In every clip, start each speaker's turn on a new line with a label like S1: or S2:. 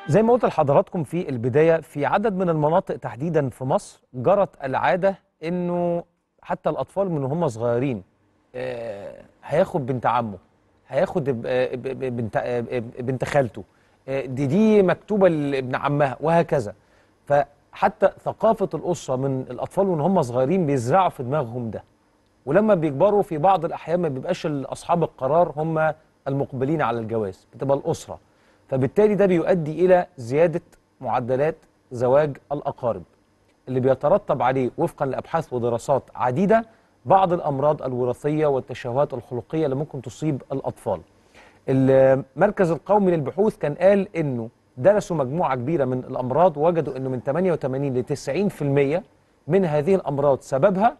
S1: زي ما قلت لحضراتكم في البداية في عدد من المناطق تحديدا في مصر جرت العادة انه حتى الاطفال من هم صغيرين آه، هياخد بنت عمه هياخد ب- ب- ب- بنت آه، بنت خالته آه، دي دي مكتوبة لابن عمها وهكذا فحتى ثقافة الأسرة من الأطفال وان هم صغيرين بيزرعوا في دماغهم ده ولما بيكبروا في بعض الأحيان ما بيبقاش أصحاب القرار هم المقبلين على الجواز بتبقى الأسرة فبالتالي ده بيؤدي إلى زيادة معدلات زواج الأقارب اللي بيترتب عليه وفقا لأبحاث ودراسات عديدة بعض الأمراض الوراثية والتشوهات الخلقية اللي ممكن تصيب الأطفال المركز القومي للبحوث كان قال إنه درسوا مجموعة كبيرة من الأمراض ووجدوا إنه من 88 ل 90% من هذه الأمراض سببها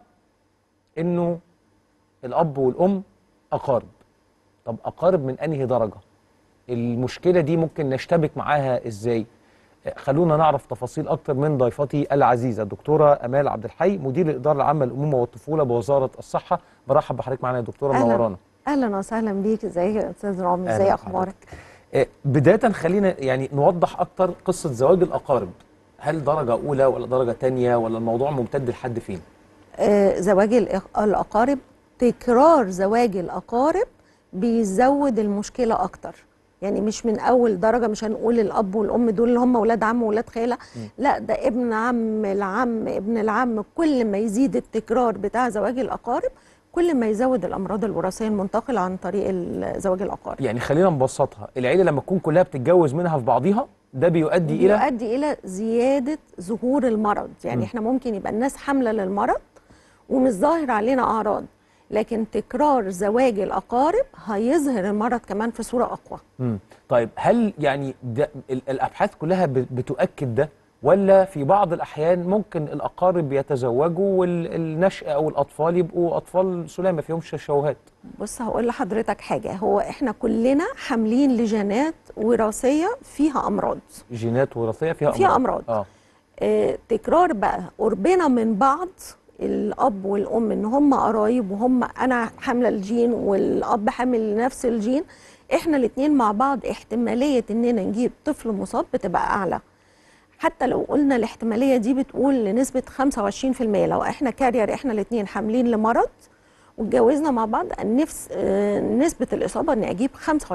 S1: إنه الأب والأم أقارب طب أقارب من أنهي درجة؟ المشكلة دي ممكن نشتبك معاها إزاي؟ خلونا نعرف تفاصيل أكتر من ضيفتي العزيزة الدكتورة أمال عبد الحي مدير الإدارة العامة للأمومة والطفولة بوزارة الصحة برحب بحضرتك معانا يا دكتورة
S2: أهلاً.
S1: منورانا
S2: اهلا وسهلا بيك ازيك يا استاذ رامي
S1: أهلاً
S2: ازي
S1: بحضرتك.
S2: اخبارك
S1: آه، بداية خلينا يعني نوضح أكتر قصة زواج الأقارب هل درجة أولى ولا درجة تانية ولا الموضوع ممتد لحد فين؟
S2: آه زواج الأق- الاقارب تكرار زواج الاقارب بيزود المشكله اكتر يعني مش من اول درجه مش هنقول الاب والام دول اللي هم ولاد عم وولاد خاله لا ده ابن عم العم ابن العم كل ما يزيد التكرار بتاع زواج الاقارب كل ما يزود الامراض الوراثيه المنتقله عن طريق ال- زواج الاقارب
S1: يعني خلينا نبسطها العيلة لما تكون كلها بتتجوز منها في بعضيها ده بيؤدي إلى
S2: بيؤدي الى زياده ظهور المرض يعني
S1: م.
S2: احنا ممكن يبقى الناس حامله للمرض ومش ظاهر علينا اعراض لكن تكرار زواج الاقارب هيظهر المرض كمان في صوره اقوى
S1: مم. طيب هل يعني ده ال- الابحاث كلها ب- بتؤكد ده ولا في بعض الاحيان ممكن الاقارب يتزوجوا والنشأ او الاطفال يبقوا اطفال سلامه فيهمش تشوهات
S2: بص هقول لحضرتك حاجه هو احنا كلنا حاملين لجينات وراثيه فيها امراض
S1: جينات وراثيه فيها
S2: فيها أمراض.
S1: اه
S2: آه، تكرار بقى قربنا من بعض الاب والام ان هم قرايب وهم انا حامله الجين والاب حامل نفس الجين احنا الاثنين مع بعض احتماليه اننا نجيب طفل مصاب بتبقى اعلى حتى لو قلنا الاحتماليه دي بتقول لنسبه 25% لو احنا كارير احنا الاثنين حاملين لمرض واتجوزنا مع بعض النفس آه، نسبه الاصابه ان اجيب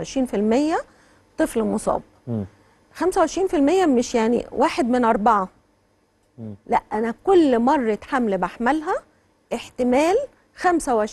S2: 25% طفل مصاب
S1: مم.
S2: 25% مش يعني واحد من أربعة
S1: مم.
S2: لا أنا كل مرة حمل بحملها احتمال 25%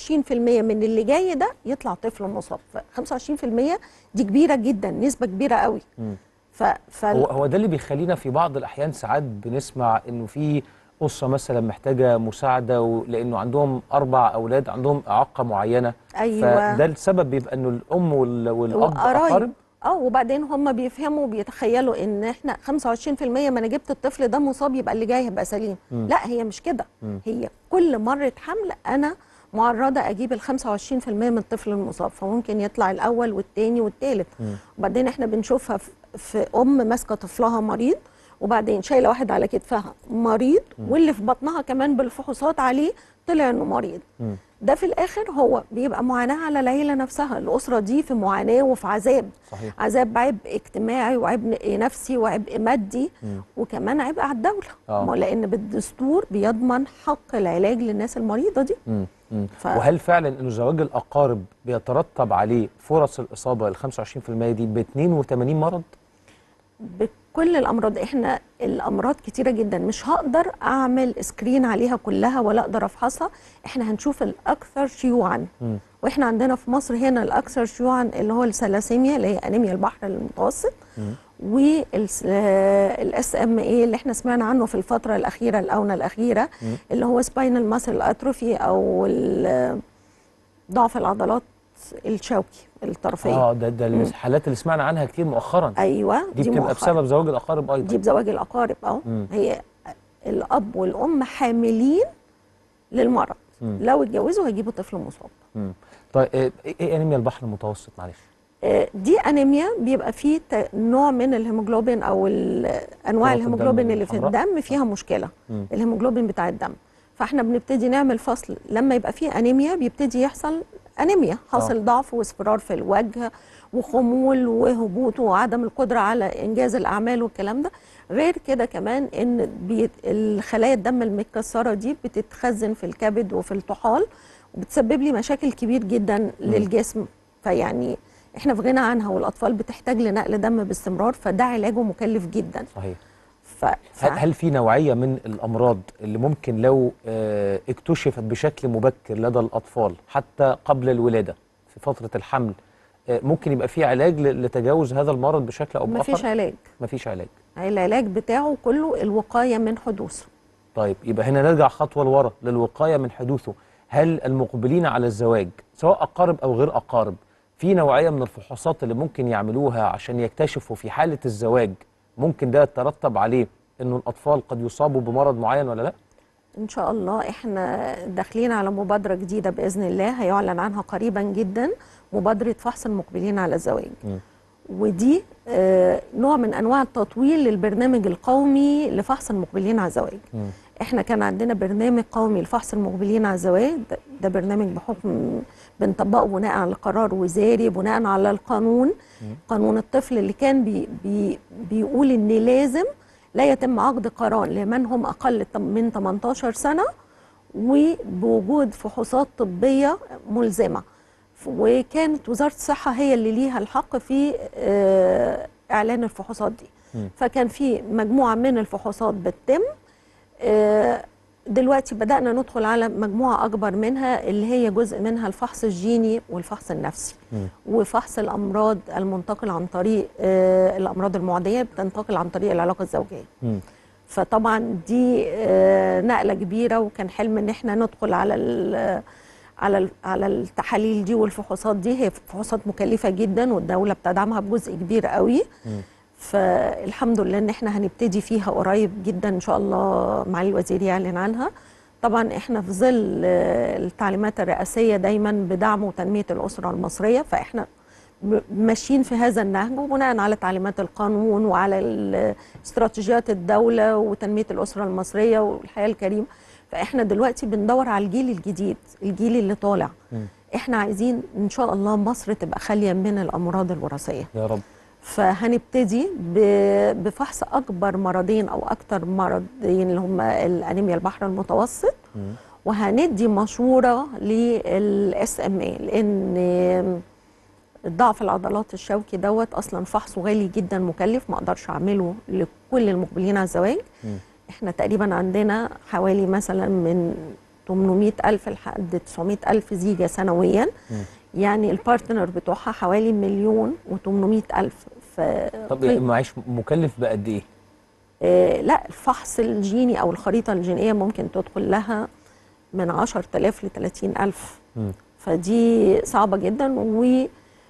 S2: من اللي جاي ده يطلع طفل مصاب ف 25% دي كبيرة جدا نسبة كبيرة قوي
S1: مم.
S2: ف... ف...
S1: هو هو ده اللي بيخلينا في بعض الاحيان ساعات بنسمع انه في اسره مثلا محتاجه مساعده و- لانه عندهم اربع اولاد عندهم اعاقه معينه
S2: أيوة.
S1: فده السبب بيبقى انه الام وال- والاب
S2: وقرايب.
S1: اقارب
S2: اه وبعدين هم بيفهموا وبيتخيلوا ان احنا 25% ما انا جبت الطفل ده مصاب يبقى اللي جاي هيبقى سليم
S1: مم.
S2: لا هي مش كده
S1: مم.
S2: هي كل مره حمل انا معرضه اجيب ال 25% من الطفل المصاب فممكن يطلع الاول والثاني والثالث
S1: مم.
S2: وبعدين احنا بنشوفها في- في ام ماسكه طفلها مريض وبعدين شايله واحد على كتفها مريض واللي في بطنها كمان بالفحوصات عليه طلع انه مريض
S1: مم.
S2: ده في الاخر هو بيبقى معاناه على العيله نفسها الاسره دي في معاناه وفي عذاب
S1: صحيح
S2: عذاب عبء اجتماعي وعبء نفسي وعبء مادي
S1: مم.
S2: وكمان عبء على الدوله
S1: آه.
S2: ما لان بالدستور بيضمن حق العلاج للناس المريضه دي
S1: مم. مم.
S2: ف-
S1: وهل فعلا انه زواج الاقارب بيترتب عليه فرص الاصابه ال 25% دي ب 82 مرض؟
S2: بكل الامراض احنا الامراض كتيره جدا مش هقدر اعمل سكرين عليها كلها ولا اقدر افحصها احنا هنشوف الاكثر شيوعا
S1: مم.
S2: واحنا عندنا في مصر هنا الاكثر شيوعا اللي هو الثلاسيميا اللي هي انيميا البحر المتوسط
S1: مم.
S2: والاس ام اي اللي احنا سمعنا عنه في الفتره الاخيره الاونه الاخيره
S1: مم.
S2: اللي هو سباينال ماسل اتروفي او ال- ضعف العضلات الشوكي الطرفيه
S1: اه ده ده الحالات اللي سمعنا عنها كتير مؤخرا
S2: ايوه
S1: دي, بتبقى
S2: مؤخراً.
S1: بسبب زواج الاقارب ايضا
S2: دي بزواج الاقارب اه
S1: مم.
S2: هي الاب والام حاملين للمرض
S1: مم.
S2: لو اتجوزوا هيجيبوا طفل مصاب
S1: مم. طيب ايه إيه انيميا البحر المتوسط معلش؟
S2: آه، دي انيميا بيبقى فيه ت- نوع من الهيموجلوبين او ال- انواع
S1: كرات الدم
S2: الهيموجلوبين اللي في
S1: الحمراء.
S2: الدم فيها مشكله
S1: مم.
S2: الهيموجلوبين بتاع الدم فاحنا بنبتدي نعمل فصل لما يبقى فيه انيميا بيبتدي يحصل انيميا حاصل ضعف واصفرار في الوجه وخمول وهبوط وعدم القدره على انجاز الاعمال والكلام ده غير كده كمان ان بيت الخلايا الدم المتكسره دي بتتخزن في الكبد وفي الطحال وبتسبب لي مشاكل كبير جدا للجسم فيعني احنا في غنى عنها والاطفال بتحتاج لنقل دم باستمرار فده علاجه مكلف جدا
S1: صحيح
S2: ف... ف...
S1: هل هل في نوعيه من الامراض اللي ممكن لو آه، اكتشفت بشكل مبكر لدى الاطفال حتى قبل الولاده في فتره الحمل آه، ممكن يبقى في علاج ل- لتجاوز هذا المرض بشكل او باخر
S2: مفيش علاج
S1: مفيش علاج
S2: العلاج بتاعه كله الوقايه من حدوثه
S1: طيب يبقى هنا نرجع خطوه لورا للوقايه من حدوثه هل المقبلين على الزواج سواء اقارب او غير اقارب في نوعيه من الفحوصات اللي ممكن يعملوها عشان يكتشفوا في حاله الزواج ممكن ده يترتب عليه انه الاطفال قد يصابوا بمرض معين ولا لا
S2: ان شاء الله احنا داخلين على مبادره جديده باذن الله هيعلن عنها قريبا جدا مبادره فحص المقبلين على الزواج
S1: مم.
S2: ودي آه، نوع من انواع التطوير للبرنامج القومي لفحص المقبلين على الزواج
S1: مم.
S2: احنا كان عندنا برنامج قومي لفحص المقبلين على الزواج ده, ده برنامج بحكم بنطبقه بناء على قرار وزاري بناء على القانون قانون الطفل اللي كان بي بي بيقول ان لازم لا يتم عقد قران لمن هم اقل تم- من 18 سنه وبوجود فحوصات طبيه ملزمه ف- وكانت وزاره الصحه هي اللي ليها الحق في آه، اعلان الفحوصات دي
S1: مم.
S2: فكان في مجموعه من الفحوصات بتتم آه، دلوقتي بدأنا ندخل على مجموعة أكبر منها اللي هي جزء منها الفحص الجيني والفحص النفسي
S1: مم.
S2: وفحص الأمراض المنتقل عن طريق آه، الأمراض المعدية بتنتقل عن طريق العلاقة الزوجية
S1: مم.
S2: فطبعا دي آه، نقلة كبيرة وكان حلم إن احنا ندخل على ال- على ال- على التحاليل دي والفحوصات دي هي فحوصات مكلفة جدا والدولة بتدعمها بجزء كبير قوي
S1: مم.
S2: فالحمد لله ان احنا هنبتدي فيها قريب جدا ان شاء الله معالي الوزير يعلن عنها طبعا احنا في ظل آه، التعليمات الرئاسيه دايما بدعم وتنميه الاسره المصريه فاحنا م- ماشيين في هذا النهج وبناء على تعليمات القانون وعلى ال- استراتيجيات الدوله وتنميه الاسره المصريه والحياه الكريمه فاحنا دلوقتي بندور على الجيل الجديد الجيل اللي طالع
S1: مم.
S2: احنا عايزين ان شاء الله مصر تبقى خاليه من الامراض الوراثيه
S1: يا رب
S2: فهنبتدي ب- بفحص اكبر مرضين او اكتر مرضين اللي هم الانيميا البحر المتوسط
S1: مم.
S2: وهندي مشوره للاس ام اي لان ضعف العضلات الشوكي دوت اصلا فحصه غالي جدا مكلف ما اقدرش اعمله لكل المقبلين على الزواج
S1: مم.
S2: احنا تقريبا عندنا حوالي مثلا من 800 ألف لحد 900 ألف زيجة سنويا
S1: مم.
S2: يعني البارتنر بتوعها حوالي مليون و800 ألف ف...
S1: طب معلش مكلف بقد ايه
S2: آه لا الفحص الجيني أو الخريطة الجينية ممكن تدخل لها من 10000 ل 30000
S1: مم.
S2: فدي صعبة جدا و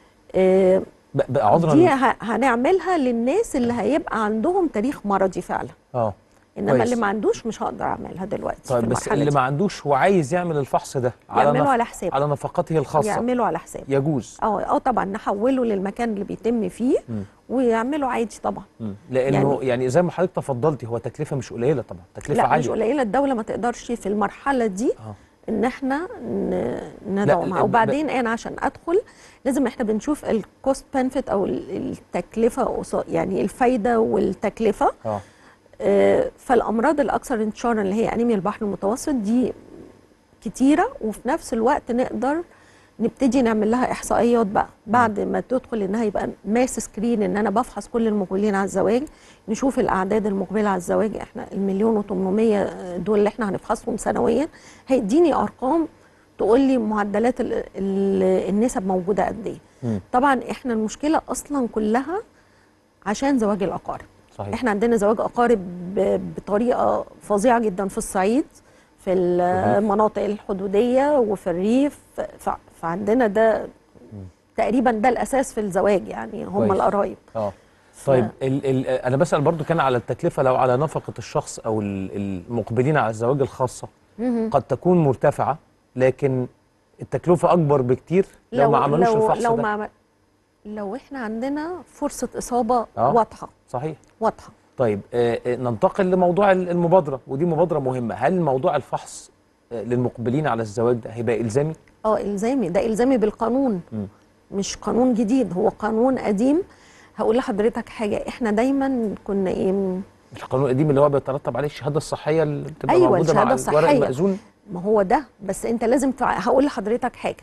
S2: آه
S1: ب- بقى عذرا
S2: دي ه- هنعملها للناس اللي هيبقى عندهم تاريخ مرضي فعلا
S1: اه
S2: انما
S1: كويس.
S2: اللي ما عندوش مش هقدر اعملها دلوقتي في
S1: طيب بس
S2: المرحلة
S1: اللي
S2: دي.
S1: ما عندوش وعايز يعمل الفحص ده على
S2: يعمله
S1: نف...
S2: على حسابه
S1: على نفقته الخاصه
S2: يعمله على حسابه
S1: يجوز
S2: اه اه طبعا نحوله للمكان اللي بيتم فيه
S1: مم.
S2: ويعمله عادي طبعا
S1: مم. لانه يعني,
S2: يعني-
S1: زي ما حضرتك تفضلتي هو تكلفه مش قليله طبعا تكلفه
S2: لا
S1: عاليه
S2: مش قليله الدوله ما تقدرش في المرحله دي
S1: اه
S2: ان احنا ن- ندعمها
S1: ب-
S2: وبعدين انا عشان ادخل لازم احنا بنشوف الكوست بنفيت او ال- التكلفه قصاد- يعني الفايده والتكلفه
S1: اه
S2: آه، فالامراض الاكثر انتشارا اللي هي انيميا البحر المتوسط دي كتيره وفي نفس الوقت نقدر نبتدي نعمل لها احصائيات بقى بعد ما تدخل انها يبقى ماس سكرين ان انا بفحص كل المقبلين على الزواج نشوف الاعداد المقبله على الزواج احنا المليون و800 دول اللي احنا هنفحصهم سنويا هيديني ارقام تقول لي معدلات ال ال النسب موجوده قد ايه
S1: مم.
S2: طبعا احنا المشكله اصلا كلها عشان زواج الاقارب
S1: صحيح
S2: احنا عندنا زواج اقارب ب- بطريقه فظيعه جدا في الصعيد في المناطق الحدوديه وفي الريف ف- فعندنا ده تقريبا ده الاساس في الزواج يعني هم
S1: كويس.
S2: القرايب
S1: اه
S2: ف-
S1: طيب ال ال انا بسال برضو كان على التكلفه لو على نفقه الشخص او ال- المقبلين على الزواج الخاصه
S2: مهم.
S1: قد تكون مرتفعه لكن التكلفه اكبر بكتير لو, ما عملوش
S2: لو
S1: الفحص
S2: لو
S1: ده
S2: ما عمل- لو احنا عندنا فرصه اصابه
S1: آه.
S2: واضحه
S1: صحيح
S2: واضحه
S1: طيب آه آه، ننتقل لموضوع ال- المبادره ودي مبادره مهمه هل موضوع الفحص آه، للمقبلين على الزواج ده هيبقى الزامي
S2: اه الزامي ده الزامي بالقانون
S1: مم.
S2: مش قانون جديد هو قانون قديم هقول لحضرتك حاجه احنا دايما كنا ايه
S1: مش القانون القديم اللي هو بيترتب عليه الشهاده الصحيه اللي بتبقى
S2: أيوة،
S1: موجوده مع
S2: الشهادة
S1: الورق
S2: الصحية.
S1: المأذون
S2: ما هو ده بس انت لازم تفع... هقول لحضرتك حاجه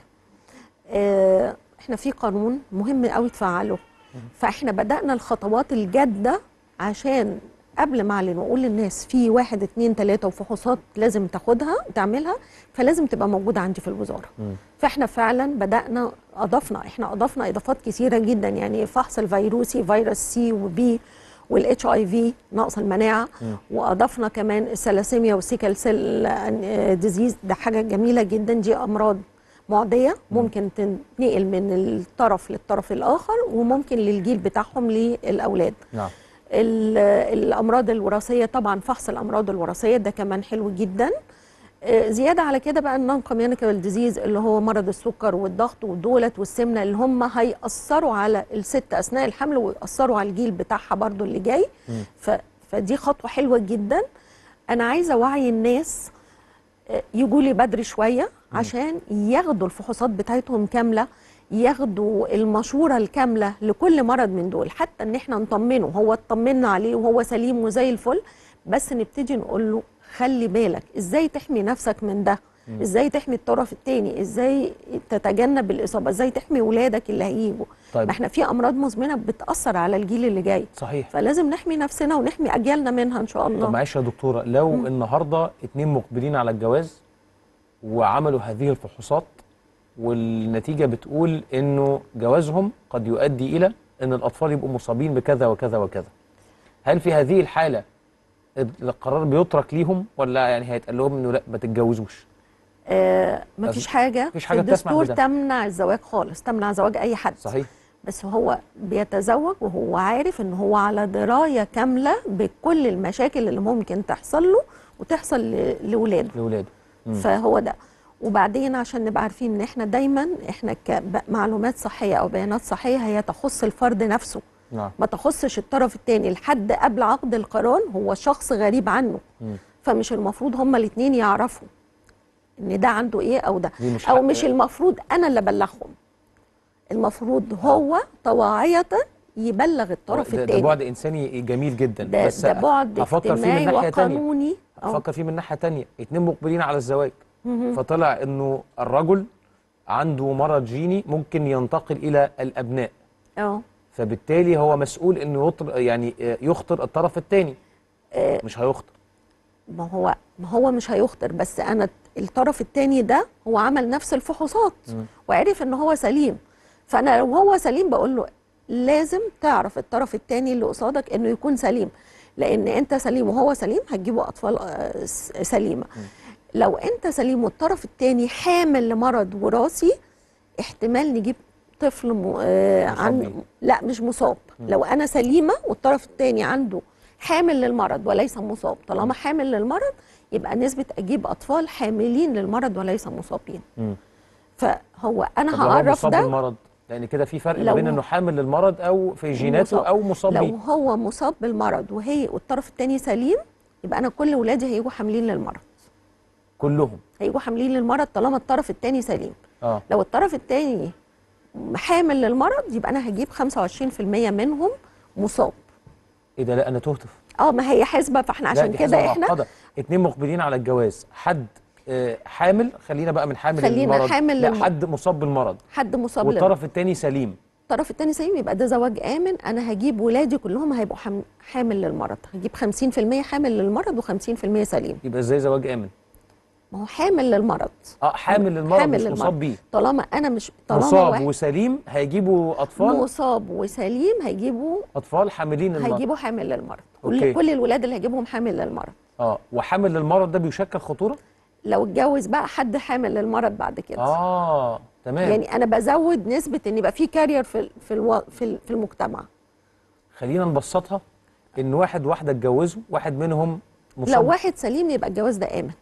S2: اه احنا في قانون مهم قوي تفعله فاحنا بدانا الخطوات الجاده عشان قبل ما اعلن واقول للناس في واحد اتنين تلاته وفحوصات لازم تاخدها تعملها فلازم تبقى موجوده عندي في الوزاره
S1: مم.
S2: فاحنا فعلا بدانا اضفنا احنا اضفنا اضافات كثيره جدا يعني فحص الفيروسي فيروس سي وبي والاتش اي في نقص المناعه
S1: مم.
S2: واضفنا كمان الثلاسيميا والسيكل سيل ديزيز ده حاجه جميله جدا دي امراض معديه ممكن تنقل من الطرف للطرف الاخر وممكن للجيل بتاعهم للاولاد
S1: نعم
S2: ال- الامراض الوراثيه طبعا فحص الامراض الوراثيه ده كمان حلو جدا آه، زياده على كده بقى النون كوميونيكابل ديزيز اللي هو مرض السكر والضغط والدولت والسمنه اللي هم هيأثروا على الست اثناء الحمل ويأثروا على الجيل بتاعها برضو اللي جاي ف... فدي خطوه حلوه جدا انا عايزه اوعي الناس يجوا لي بدري شويه عشان ياخدوا الفحوصات بتاعتهم كامله ياخدوا المشوره الكامله لكل مرض من دول حتى ان احنا نطمنه هو اطمنا عليه وهو سليم وزي الفل بس نبتدي نقول له خلي بالك ازاي تحمي نفسك من ده ازاي تحمي الطرف الثاني ازاي تتجنب الاصابه ازاي تحمي ولادك اللي هيجوا
S1: طيب.
S2: ما احنا في امراض مزمنه بتاثر على الجيل اللي جاي
S1: صحيح
S2: فلازم نحمي نفسنا ونحمي اجيالنا منها ان شاء الله
S1: طب معلش يا دكتوره لو النهارده اتنين مقبلين على الجواز وعملوا هذه الفحوصات والنتيجه بتقول انه جوازهم قد يؤدي الى ان الاطفال يبقوا مصابين بكذا وكذا وكذا هل في هذه الحاله القرار بيترك ليهم ولا يعني هيتقال لهم انه لا ما تتجوزوش
S2: آه مفيش حاجه
S1: مفيش حاجة
S2: في
S1: بتسمح
S2: الدستور
S1: بده.
S2: تمنع الزواج خالص تمنع زواج اي حد
S1: صحيح
S2: بس هو بيتزوج وهو عارف ان هو على درايه كامله بكل المشاكل اللي ممكن تحصل له وتحصل ل- لاولاده
S1: لاولاده مم.
S2: فهو ده وبعدين عشان نبقى عارفين ان احنا دايما احنا كمعلومات صحيه او بيانات صحيه هي تخص الفرد نفسه
S1: نعم
S2: ما تخصش الطرف الثاني الحد قبل عقد القران هو شخص غريب عنه
S1: مم.
S2: فمش المفروض هما الاثنين يعرفوا ان ده عنده ايه او ده
S1: دي مش
S2: او
S1: حق-
S2: مش المفروض انا اللي ابلغهم المفروض هو طواعية يبلغ الطرف
S1: ده, ده
S2: الثاني
S1: بعد انساني جميل جدا
S2: ده,
S1: بس
S2: ده بعد
S1: هفكر فيه من
S2: اجتماعي
S1: ناحيه تانية
S2: وقانوني أه.
S1: افكر فيه من ناحيه تانية اتنين مقبلين على الزواج
S2: مهم.
S1: فطلع انه الرجل عنده مرض جيني ممكن ينتقل الى الابناء
S2: اه
S1: فبالتالي هو مسؤول انه يطر يعني آه، يخطر الطرف الثاني مش هيخطر
S2: ما هو ما هو مش هيخطر بس انا الطرف الثاني ده هو عمل نفس الفحوصات وعرف ان هو سليم فانا لو هو سليم بقول له لازم تعرف الطرف الثاني اللي قصادك انه يكون سليم لان انت سليم وهو سليم هتجيبوا اطفال آه، س- سليمه لو انت سليم والطرف الثاني حامل لمرض وراثي احتمال نجيب طفل م... آه
S1: مصاب
S2: عن
S1: بيه.
S2: لا مش مصاب لو انا سليمه والطرف الثاني عنده حامل للمرض وليس مصاب طالما حامل للمرض يبقى نسبه اجيب اطفال حاملين للمرض وليس مصابين
S1: مم.
S2: فهو انا
S1: طب لو هو
S2: هعرف
S1: مصاب
S2: ده
S1: بالمرض لان كده في فرق ما
S2: لو-
S1: بين انه حامل للمرض او في جيناته
S2: مصاب.
S1: او مصاب
S2: لو
S1: بيه
S2: هو مصاب بالمرض وهي والطرف الثاني سليم يبقى انا كل ولادي هيجوا حاملين للمرض
S1: كلهم
S2: هيجوا حاملين للمرض طالما الطرف الثاني سليم
S1: اه
S2: لو الطرف الثاني حامل للمرض يبقى انا هجيب 25% منهم مصاب
S1: ايه ده لا انا تهتف
S2: اه ما هي حسبه فاحنا
S1: لا
S2: عشان
S1: دي
S2: كده
S1: حسبة
S2: احنا
S1: معقدة. اتنين مقبلين على الجواز حد آه، حامل خلينا بقى من حامل
S2: خلينا
S1: للمرض
S2: حامل
S1: لا
S2: للمرض.
S1: حد مصاب بالمرض
S2: حد مصاب للمرض
S1: والطرف الثاني سليم
S2: الطرف الثاني سليم يبقى ده زواج امن انا هجيب ولادي كلهم هيبقوا حام- حامل للمرض هجيب 50% حامل للمرض و50% سليم
S1: يبقى ازاي زواج امن
S2: ما هو حامل للمرض
S1: اه حامل للمرض
S2: حامل
S1: مش
S2: للمرض.
S1: مصاب بيه
S2: طالما انا مش طالما
S1: مصاب
S2: واحد
S1: وسليم هيجيبوا اطفال
S2: مصاب وسليم هيجيبوا
S1: اطفال حاملين للمرض
S2: هيجيبوا حامل للمرض
S1: أوكي.
S2: كل, كل الولاد اللي هيجيبهم حامل للمرض
S1: اه وحامل للمرض ده بيشكل خطوره
S2: لو اتجوز بقى حد حامل للمرض بعد كده
S1: اه تمام يعني
S2: يعني انا بزود نسبه ان يبقى في كارير في في الو... في, ال- في المجتمع
S1: خلينا نبسطها ان واحد واحده اتجوزوا واحد منهم مصاب
S2: لو واحد سليم يبقى الجواز ده امن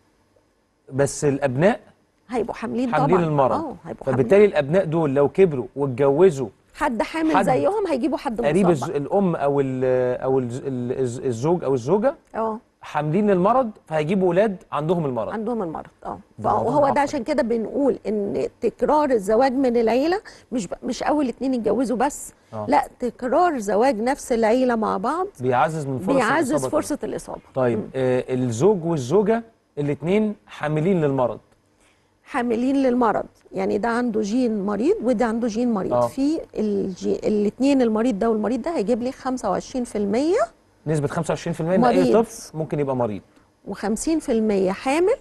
S1: بس الابناء
S2: هيبقوا حاملين
S1: حاملين
S2: طبعا
S1: المرض
S2: اه هيبقوا حاملين
S1: فبالتالي الابناء دول لو كبروا واتجوزوا
S2: حد حامل
S1: حد
S2: زيهم هيجيبوا حد
S1: قريب
S2: مصاب
S1: الز... الام او ال... او الز... ال- الز- الزوج او الزوجه
S2: اه
S1: حاملين المرض فهيجيبوا اولاد عندهم المرض
S2: عندهم المرض اه
S1: ده موضوع
S2: فهو
S1: معقد.
S2: ده عشان كده بنقول ان تكرار الزواج من العيله مش ب... مش اول اتنين يتجوزوا بس
S1: آه.
S2: لا تكرار زواج نفس العيله مع بعض
S1: بيعزز من فرص
S2: بيعزز
S1: الإصابة كمان.
S2: فرصه الاصابه
S1: طيب آه الزوج والزوجه الاثنين حاملين للمرض
S2: حاملين للمرض يعني ده عنده جين مريض وده عنده جين مريض
S1: آه.
S2: في الجي... الاثنين المريض ده والمريض ده هيجيب لي 25%
S1: نسبه 25% ان اي
S2: مريض.
S1: طفل ممكن يبقى مريض
S2: و50% حامل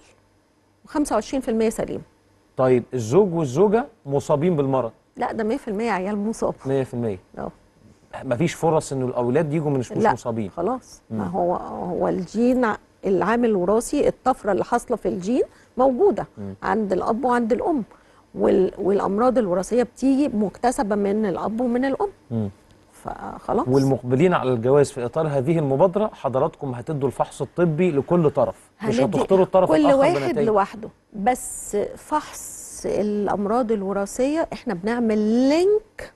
S2: و25% سليم
S1: طيب الزوج والزوجه مصابين بالمرض
S2: لا ده 100% عيال مصاب
S1: 100%
S2: اه
S1: مفيش فرص انه الاولاد يجوا مش مش
S2: لا
S1: مصابين
S2: خلاص ما هو هو الجين ع- العامل الوراثي الطفره اللي حاصله في الجين موجوده عند الاب وعند الام وال والامراض الوراثيه بتيجي مكتسبه من الاب ومن الام
S1: مم.
S2: فخلاص
S1: والمقبلين على الجواز في اطار هذه المبادره حضراتكم هتدوا الفحص الطبي لكل طرف مش
S2: هندي
S1: هتختاروا الطرف
S2: كل
S1: الاخر
S2: واحد
S1: بنتائج.
S2: لوحده بس فحص الامراض الوراثيه احنا بنعمل لينك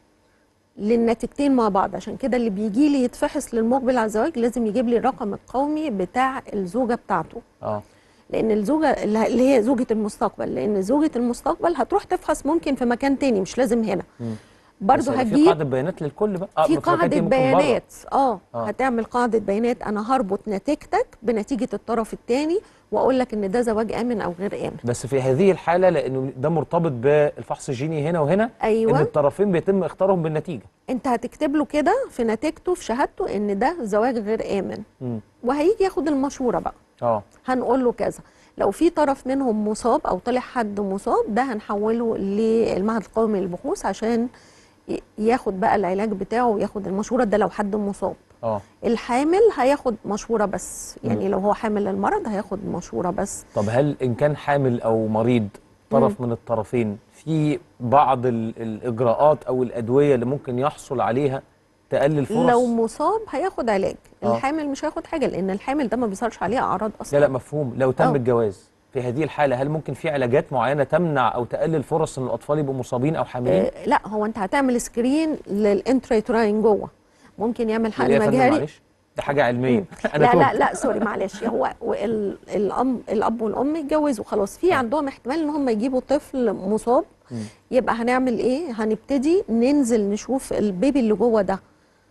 S2: للنتيجتين مع بعض عشان كده اللي بيجي لي يتفحص للمقبل على الزواج لازم يجيب لي الرقم القومي بتاع الزوجه بتاعته
S1: اه
S2: لان الزوجه اللي هي زوجه المستقبل لان زوجه المستقبل هتروح تفحص ممكن في مكان تاني مش لازم هنا برضه
S1: بس هيبقى في
S2: هتجيب
S1: قاعده بيانات للكل بقى آه،
S2: في
S1: في مكان
S2: قاعدة
S1: تاني ممكن بره.
S2: بيانات اه
S1: آه.
S2: هتعمل قاعدة بيانات أنا هربط نتيجتك بنتيجة الطرف الثاني وأقول لك إن ده زواج آمن أو غير آمن
S1: بس في هذه الحاله لانه ده مرتبط بالفحص الجيني هنا وهنا ان
S2: أيوه
S1: الطرفين بيتم اختيارهم بالنتيجه
S2: أنت هتكتب له كده في نتيجته في شهادته إن ده زواج غير آمن
S1: مم.
S2: وهيجي ياخد المشورة بقى
S1: اه
S2: هنقول له كذا لو في طرف منهم مصاب أو طلع حد مصاب ده هنحوله للمعهد القومي للبحوث عشان ي- ياخد بقى العلاج بتاعه وياخد المشورة ده لو حد مصاب
S1: اه
S2: الحامل هياخد مشورة بس يعني لو هو حامل المرض هياخد مشورة بس
S1: طب هل ان كان حامل او مريض طرف من الطرفين في بعض ال- الاجراءات او الادويه اللي ممكن يحصل عليها تقلل فرص
S2: لو مصاب هياخد علاج
S1: آه.
S2: الحامل مش هياخد حاجة لأن الحامل ده ما بيظهرش عليه أعراض
S1: لا
S2: أصلا
S1: لا مفهوم لو تم
S2: آه.
S1: الجواز في هذه الحاله هل ممكن في علاجات معينه تمنع او تقلل فرص ان الاطفال يبقوا مصابين او حاملين
S2: آه لا هو أنت هتعمل سكرين للانتريتراين جوه ممكن يعمل
S1: يعني إيه
S2: حقن
S1: يا فندم
S2: مجهري
S1: معلش ده حاجه علميه انا
S2: لا لا
S1: تهت.
S2: لا سوري معلش هو ال- الأم الأب والأم يتجوزوا خلاص في
S1: آه.
S2: عندهم احتمال إن هم يجيبوا طفل مصاب يبقى هنعمل إيه؟ هنبتدي ننزل نشوف البيبي اللي جوه ده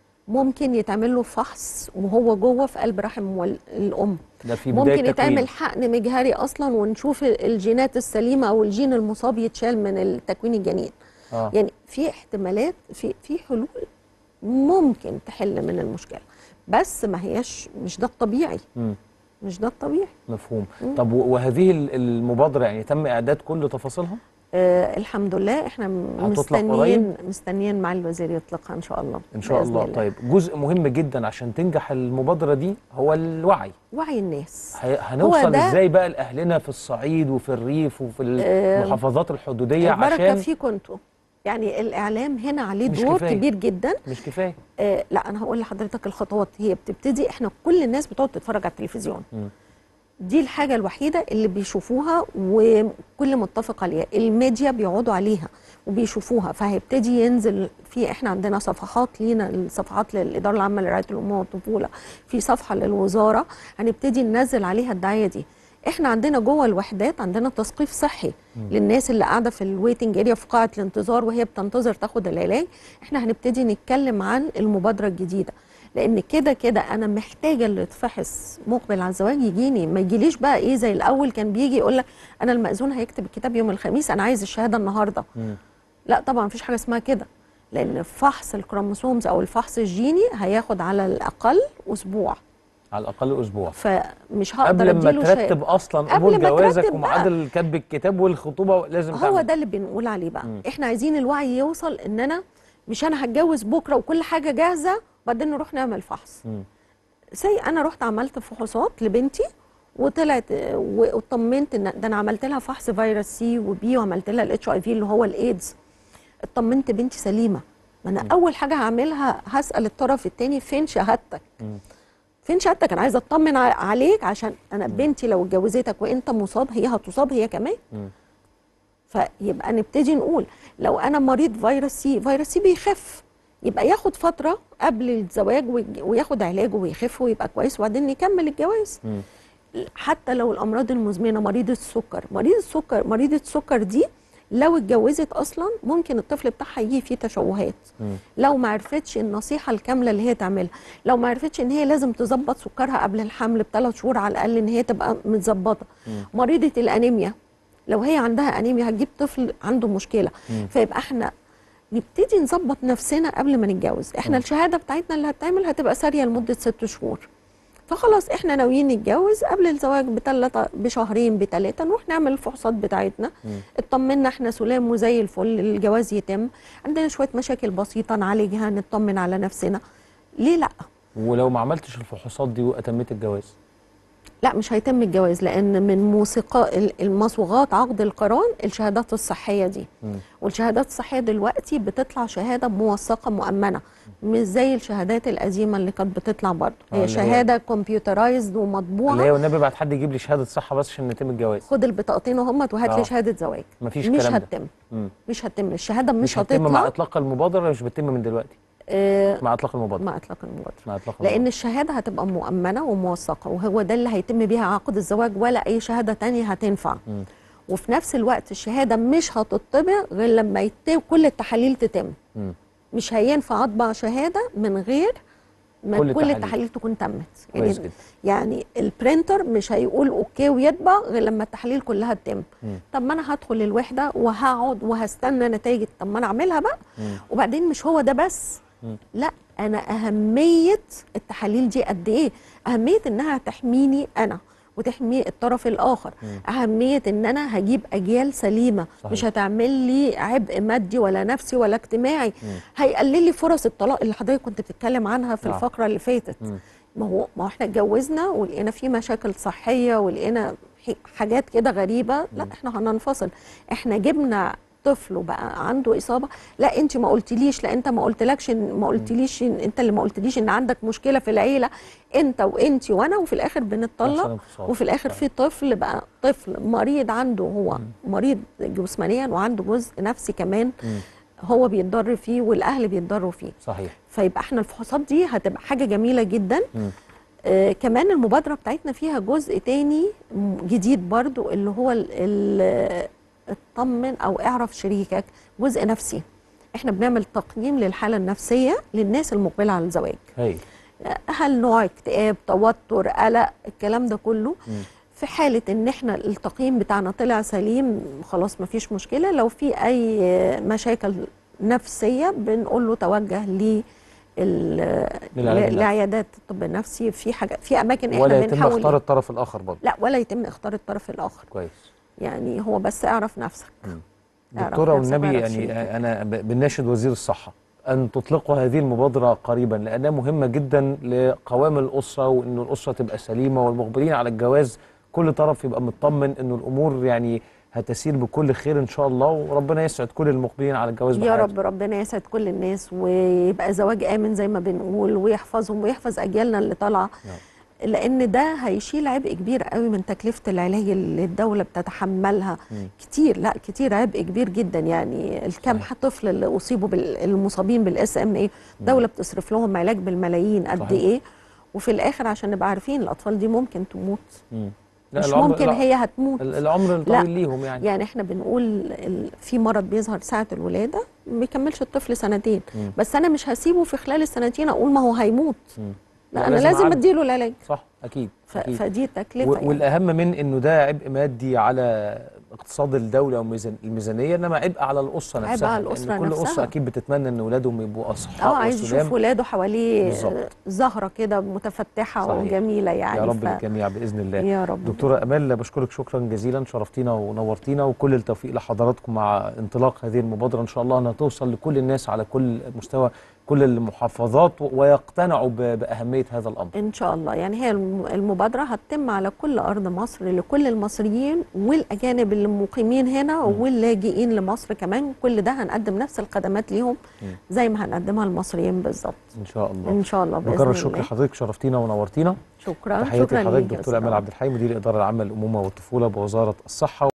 S2: ممكن يتعمل له فحص وهو جوه في قلب رحم وال- الأم
S1: ده في بدايه
S2: ممكن
S1: تكوين.
S2: يتعمل حقن مجهري اصلا ونشوف الجينات السليمه او الجين المصاب يتشال من التكوين الجنين
S1: اه
S2: يعني في احتمالات في في حلول ممكن تحل من المشكله بس ما هياش مش ده الطبيعي
S1: مم.
S2: مش ده الطبيعي
S1: مفهوم طب و- وهذه ال- المبادره يعني تم اعداد كل تفاصيلها
S2: آه الحمد لله احنا م-
S1: هتطلق
S2: مستنيين مستنيين مع الوزير يطلقها ان شاء الله
S1: ان شاء
S2: بإذن
S1: الله طيب جزء مهم جدا عشان تنجح المبادره دي هو الوعي
S2: وعي الناس
S1: هي- هنوصل
S2: ده-
S1: ازاي بقى لاهلنا في الصعيد وفي الريف وفي
S2: آه،
S1: المحافظات الحدوديه
S2: البركه
S1: عشان
S2: فيكم انتوا يعني الاعلام هنا عليه
S1: مش
S2: دور
S1: كفاية.
S2: كبير جدا
S1: مش كفايه
S2: آه لا انا هقول لحضرتك الخطوات هي بتبتدي احنا كل الناس بتقعد تتفرج على التلفزيون
S1: مم.
S2: دي الحاجه الوحيده اللي بيشوفوها وكل متفق عليها الميديا بيقعدوا عليها وبيشوفوها فهيبتدي ينزل في احنا عندنا صفحات لينا الصفحات للاداره العامه لرعايه الامومه والطفوله في صفحه للوزاره هنبتدي ننزل عليها الدعايه دي احنا عندنا جوه الوحدات عندنا تثقيف صحي للناس اللي قاعده في الويتنج اريا في قاعه الانتظار وهي بتنتظر تاخد العلاج احنا هنبتدي نتكلم عن المبادره الجديده لان كده كده انا محتاجه اللي يتفحص مقبل على الزواج يجيني ما يجيليش بقى ايه زي الاول كان بيجي يقول لك انا المأذون هيكتب الكتاب يوم الخميس انا عايز الشهاده النهارده
S1: مم.
S2: لا طبعا مفيش حاجه اسمها كده لان فحص الكروموسومز او الفحص الجيني هياخد على الاقل اسبوع
S1: على الاقل اسبوع
S2: فمش هقدر
S1: قبل ما
S2: اديله شهادة.
S1: ترتب اصلا
S2: قبل
S1: قبول
S2: ما
S1: جوازك
S2: ترتب
S1: وميعاد كتب الكتاب والخطوبه لازم
S2: هو
S1: تعمل.
S2: ده اللي بنقول عليه بقى احنا عايزين الوعي يوصل ان انا مش انا هتجوز بكره وكل حاجه جاهزه وبعدين نروح نعمل فحص
S1: مم.
S2: زي انا رحت عملت فحوصات لبنتي وطلعت آه، واطمنت ان ده انا عملت لها فحص فيروس سي وبي وعملت لها الاتش اي في اللي هو الايدز اطمنت بنتي سليمه ما انا اول حاجه هعملها هسال الطرف الثاني فين شهادتك فين شهادتك انا عايزه اطمن ع- عليك عشان انا بنتي لو اتجوزتك وانت مصاب هي هتصاب هي كمان
S1: مم.
S2: فيبقى نبتدي نقول لو انا مريض فيروس سي فيروس سي بيخف يبقى ياخد فتره قبل الزواج ويج- وياخد علاجه ويخف ويبقى كويس وبعدين يكمل الجواز
S1: مم.
S2: حتى لو الامراض المزمنه مريض السكر مريض السكر مريضه السكر دي لو اتجوزت اصلا ممكن الطفل بتاعها يجي فيه تشوهات
S1: مم.
S2: لو ما عرفتش النصيحه الكامله اللي هي تعملها لو ما عرفتش ان هي لازم تظبط سكرها قبل الحمل بثلاث شهور على الاقل ان هي تبقى متظبطه مريضه الانيميا لو هي عندها انيميا هتجيب طفل عنده مشكله فيبقى احنا نبتدي نظبط نفسنا قبل ما نتجوز احنا الشهاده بتاعتنا اللي هتعمل هتبقى ساريه لمده ست شهور فخلاص احنا ناويين نتجوز قبل الزواج بتلاتة بشهرين بتلاتة نروح نعمل الفحوصات بتاعتنا اطمنا احنا سلام وزي الفل الجواز يتم عندنا شويه مشاكل بسيطه نعالجها نطمن على نفسنا ليه لا
S1: ولو ما عملتش الفحوصات دي واتميت الجواز
S2: لا مش هيتم الجواز لان من موسيقى ال- المصوغات عقد القران الشهادات الصحيه دي
S1: مم.
S2: والشهادات الصحيه دلوقتي بتطلع شهاده موثقه مؤمنه مش زي الشهادات القديمه اللي كانت بتطلع برضه
S1: آه،
S2: هي
S1: اللي هي-
S2: شهاده كمبيوترايزد
S1: اللي
S2: ومطبوعه
S1: هي والنبي بعد حد يجيب لي شهاده صحه بس عشان يتم الجواز
S2: خد البطاقتين وهم وهات
S1: آه.
S2: لي شهاده زواج
S1: مفيش
S2: مش
S1: الكلام ده.
S2: هتتم
S1: مم.
S2: مش هتتم الشهاده مش,
S1: مش هتتم مع
S2: هتطلع
S1: اطلاق المبادره ولا مش بتتم من دلوقتي
S2: آه
S1: مع اطلاق المبادره
S2: مع اطلاق المبادره
S1: مع اطلاق
S2: لان
S1: المبادرة.
S2: الشهاده هتبقى مؤمنه وموثقه وهو ده اللي هيتم بيها عقد الزواج ولا اي شهاده تانية هتنفع
S1: مم.
S2: وفي نفس الوقت الشهاده مش هتطبع غير لما يتم كل التحاليل تتم
S1: مم.
S2: مش هينفع اطبع شهاده من غير ما
S1: كل
S2: كل,
S1: التحاليل.
S2: التحاليل تكون تمت
S1: كويس
S2: يعني
S1: جدا
S2: يعني البرينتر مش هيقول اوكي ويطبع غير لما التحاليل كلها تتم
S1: مم.
S2: طب ما انا هدخل الوحده وهقعد وهستنى نتائج طب ما انا اعملها بقى
S1: مم.
S2: وبعدين مش هو ده بس
S1: مم.
S2: لا انا اهميه التحاليل دي قد ايه اهميه انها تحميني انا وتحمي الطرف الاخر اهميه ان انا هجيب اجيال سليمه
S1: صحيح.
S2: مش هتعمل لي عبء مادي ولا نفسي ولا اجتماعي هيقلل لي فرص الطلاق اللي حضرتك كنت بتتكلم عنها في
S1: نعم.
S2: الفقره اللي فاتت
S1: مم.
S2: ما هو ما هو احنا اتجوزنا ولقينا في مشاكل صحيه ولقينا ح- حاجات كده غريبه لا احنا هننفصل احنا جبنا طفل وبقى عنده اصابه لا انت ما قلتليش لا انت ما قلتلكش إن- ما قلتليش إن انت اللي ما قلتليش ان عندك مشكله في العيله انت وانت وانا وفي الاخر
S1: يحصل
S2: بنتطلق
S1: انفصال.
S2: وفي الاخر في طفل بقى طفل مريض عنده هو مريض جسمانيا وعنده جزء نفسي كمان
S1: مم.
S2: هو بيتضر فيه والاهل بيتضروا فيه
S1: صحيح
S2: فيبقى احنا الفحوصات دي هتبقى حاجه جميله جدا
S1: مم.
S2: آه كمان المبادره بتاعتنا فيها جزء تاني م- جديد برضو اللي هو ال- ال- اطمن او اعرف شريكك جزء نفسي احنا بنعمل تقييم للحاله النفسيه للناس المقبله على الزواج
S1: هايل
S2: هل نوع اكتئاب توتر قلق الكلام ده كله
S1: مم.
S2: في حالة ان احنا التقييم بتاعنا طلع سليم خلاص مفيش مشكلة لو في اي مشاكل نفسية بنقول له توجه ل
S1: للعلاج النفسي.
S2: لعيادات الطب النفسي في حاجة في اماكن احنا
S1: ولا يتم
S2: بنحاول
S1: اختار الطرف الاخر برضه
S2: لا ولا يتم اختار الطرف الاخر
S1: كويس
S2: يعني هو بس اعرف نفسك اعرف
S1: دكتوره
S2: نفسك
S1: والنبي
S2: واعرف
S1: يعني
S2: شريكك.
S1: انا ب- بناشد وزير الصحه ان تطلقوا هذه المبادره قريبا لانها مهمه جدا لقوام الاسره وان الاسره تبقى سليمه والمقبلين على الجواز كل طرف يبقى مطمن انه الامور يعني هتسير بكل خير ان شاء الله وربنا يسعد كل المقبلين على الجواز
S2: يا
S1: بحياتهم.
S2: رب ربنا يسعد كل الناس ويبقى زواج امن زي ما بنقول ويحفظهم ويحفظ اجيالنا اللي طالعه
S1: نعم.
S2: لان ده هيشيل عبء كبير قوي من تكلفه العلاج اللي الدوله بتتحملها
S1: مم.
S2: كتير لا كتير عبء كبير جدا يعني الكام
S1: صحيح.
S2: طفل اللي اصيبوا بال- المصابين بالاس ام اي الدوله بتصرف لهم علاج بالملايين قد
S1: صحيح.
S2: ايه وفي الاخر عشان نبقى عارفين الاطفال دي ممكن تموت
S1: مم. لا،
S2: مش
S1: العمر-
S2: ممكن
S1: لا،
S2: هي هتموت
S1: ال- العمر
S2: لا.
S1: الطويل ليهم يعني
S2: يعني احنا بنقول ال- في مرض بيظهر ساعة الولادة ما بيكملش الطفل سنتين
S1: مم.
S2: بس انا مش هسيبه في خلال السنتين اقول ما هو هيموت
S1: مم.
S2: لا
S1: لا،
S2: انا
S1: لازم
S2: لازم
S1: أعد.
S2: اديله العلاج
S1: صح اكيد,
S2: ف-
S1: أكيد.
S2: فدي تكلفة
S1: و-
S2: يعني.
S1: والاهم من انه ده عبء مادي على اقتصاد الدوله وميزان الميزانيه انما عبء على الاسره
S2: عبء
S1: نفسها
S2: على
S1: لأن
S2: الأسرة
S1: كل
S2: نفسها.
S1: اسره اكيد بتتمنى ان اولادهم يبقوا
S2: اه
S1: اصحاء
S2: عايز
S1: وسلام
S2: يشوف ولاده حواليه
S1: بالظبط.
S2: زهرة كده متفتحة
S1: صحيح.
S2: وجميلة يعني
S1: يا رب
S2: ف...
S1: للجميع باذن الله
S2: يا رب
S1: دكتوره امال بشكرك شكرا جزيلا شرفتينا ونورتينا وكل التوفيق لحضراتكم مع انطلاق هذه المبادره ان شاء الله انها توصل لكل الناس على كل مستوى كل المحافظات و- ويقتنعوا ب- باهميه هذا الامر
S2: ان شاء الله يعني هي الم- المبادره هتتم على كل ارض مصر لكل المصريين والاجانب اللي مقيمين هنا واللاجئين لمصر كمان كل ده هنقدم نفس الخدمات ليهم زي ما هنقدمها للمصريين بالظبط
S1: ان شاء الله
S2: ان شاء الله باذن
S1: بكرر
S2: الله
S1: الشكر لحضرتك شرفتينا ونورتينا
S2: شكرا
S1: تحياتي
S2: شكرا
S1: لحضرتك
S2: ليك يا
S1: دكتور امال
S2: أستاذ
S1: عبد الحي مدير الاداره العامه للامومه والطفوله بوزاره الصحه